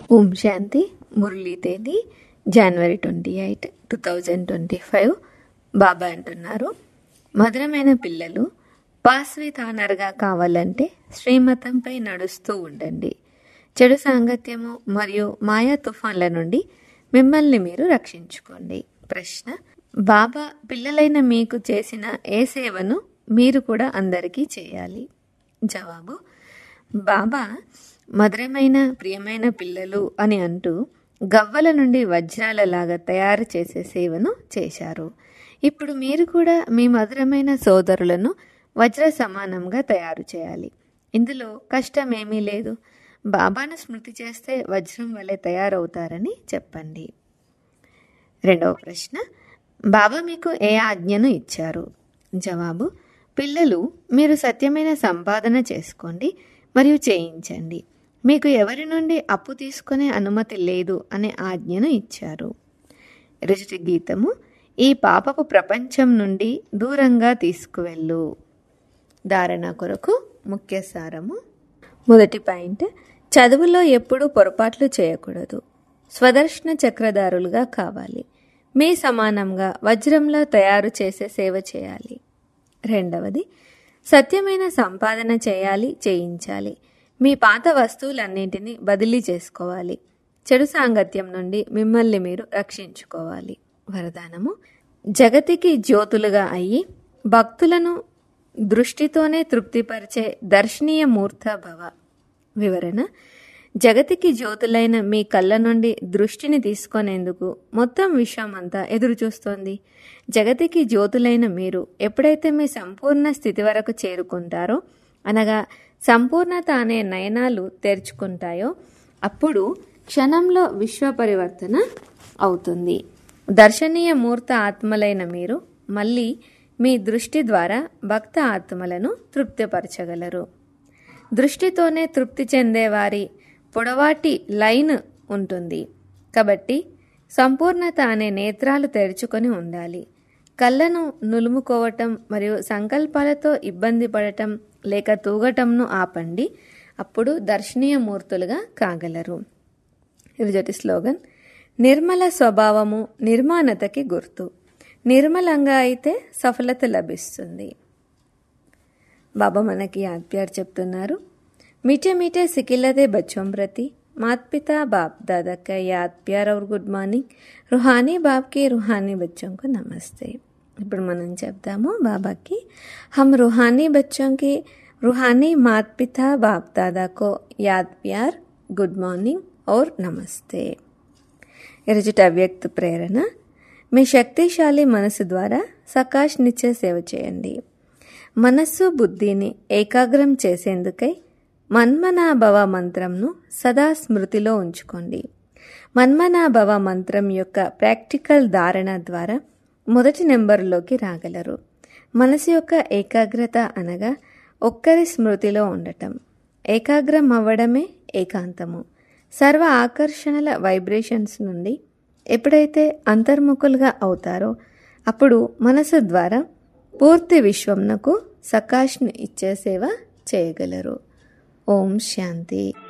ఓం శాంతి మురళీ తేదీ January twenty eight two thousand twenty five Baba అంటున్నారు మధురమైన పిల్లలు పాస్ విత్ ఆనర్గా కావాలంటే శ్రీమతంపై నడుస్తూ ఉండండి చెడు సాంగత్యము మరియు మాయా తుఫాన్ల నుండి మిమ్మల్ని మీరు రక్షించుకోండి ప్రశ్న బాబా పిల్లలైన మీకు చేసిన ఏ సేవను మీరు కూడా అందరికీ చేయాలి జవాబు బాబా మధురమైన ప్రియమైన పిల్లలు అని అంటూ గవ్వల నుండి వజ్రాలలాగా తయారు చేసే సేవను చేశారు ఇప్పుడు మీరు కూడా మీ మధురమైన సోదరులను వజ్ర సమానంగా తయారు చేయాలి ఇందులో కష్టమేమీ లేదు బాబాను స్మృతి చేస్తే వజ్రం వలె తయారవుతారని చెప్పండి రెండవ ప్రశ్న బాబా మీకు ఏ ఆజ్ఞను ఇచ్చారు జవాబు పిల్లలు మీరు సత్యమైన సంపాదన చేసుకోండి మరియు చేయించండి మీకు ఎవరి నుండి అప్పు తీసుకునే అనుమతి లేదు అనే ఆజ్ఞను ఇచ్చారు రుచిటి గీతము ఈ పాపపు ప్రపంచం నుండి దూరంగా తీసుకువెళ్ళు ధారణ కొరకు ముఖ్య సారము మొదటి పాయింట్ చదువులో ఎప్పుడూ పొరపాట్లు చేయకూడదు స్వదర్శన చక్రధారులుగా కావాలి మీ సమానంగా వజ్రంలా తయారు చేసే సేవ చేయాలి రెండవది సత్యమైన సంపాదన చేయాలి చేయించాలి మీ పాత వస్తువులన్నింటినీ బదిలీ చేసుకోవాలి చెడు సాంగత్యం నుండి మిమ్మల్ని మీరు రక్షించుకోవాలి వరదానము జగతికి జ్యోతులుగా అయ్యి భక్తులను దృష్టితోనే తృప్తిపరిచే దర్శనీయ మూర్త భవ వివరణ జగతికి జ్యోతులైన మీ కళ్ళ నుండి దృష్టిని తీసుకునేందుకు మొత్తం విశ్వం అంతా ఎదురు చూస్తోంది జగతికి జ్యోతులైన మీరు ఎప్పుడైతే మీ సంపూర్ణ స్థితి వరకు చేరుకుంటారో అనగా సంపూర్ణత అనే నయనాలు తెరుచుకుంటాయో అప్పుడు క్షణంలో విశ్వ పరివర్తన అవుతుంది దర్శనీయ మూర్త ఆత్మలైన మీరు మళ్ళీ మీ దృష్టి ద్వారా భక్త ఆత్మలను తృప్తిపరచగలరు దృష్టితోనే తృప్తి చెందేవారి పొడవాటి లైన్ ఉంటుంది కాబట్టి సంపూర్ణత అనే నేత్రాలు తెరుచుకొని ఉండాలి కళ్ళను నులుముకోవటం మరియు సంకల్పాలతో ఇబ్బంది పడటం లేక తూగటంను ఆపండి అప్పుడు దర్శనీయ మూర్తులుగా కాగలరు ఇరుజటి స్లోగన్ నిర్మల స్వభావము నిర్మాణతకి గుర్తు నిర్మలంగా అయితే సఫలత లభిస్తుంది బాబా మనకి యాద్ ప్యార్ చెప్తున్నారు मीठे मीठे सिकिलते बच्चों प्रति माता पिता बाप दादा का याद प्यार और గుడ్ మార్నింగ్ రుహానీ బాబ్కి రుహానీ बच्चों को నమస్తే ఇప్పుడు మనం చెప్దాము బాబాకి हम रूहानी बच्चों के रूहानी माता पिता बाप दादा को याद प्यार గుడ్ మార్నింగ్ और నమస్తే ఈరోజుటి అవ్యక్త ప్రేరణ మీ శక్తిశాలి మనసు ద్వారా సకాష్ నిత్య సేవ చేయండి మనస్సు బుద్ధిని ఏకాగ్రం చేసేందుకై మన్మనాభవ మంత్రంను సదా స్మృతిలో ఉంచుకోండి మన్మనాభవ మంత్రం యొక్క ప్రాక్టికల్ ధారణ ద్వారా మొదటి నెంబర్లోకి రాగలరు మనసు యొక్క ఏకాగ్రత అనగా ఒక్కరి స్మృతిలో ఉండటం ఏకాగ్రం అవ్వడమే ఏకాంతము సర్వ ఆకర్షణల వైబ్రేషన్స్ నుండి ఎప్పుడైతే అంతర్ముఖులుగా అవుతారో అప్పుడు మనసు ద్వారా పూర్తి విశ్వంనకు సకాష్ను ఇచ్చే సేవ చేయగలరు ఓం శాంతి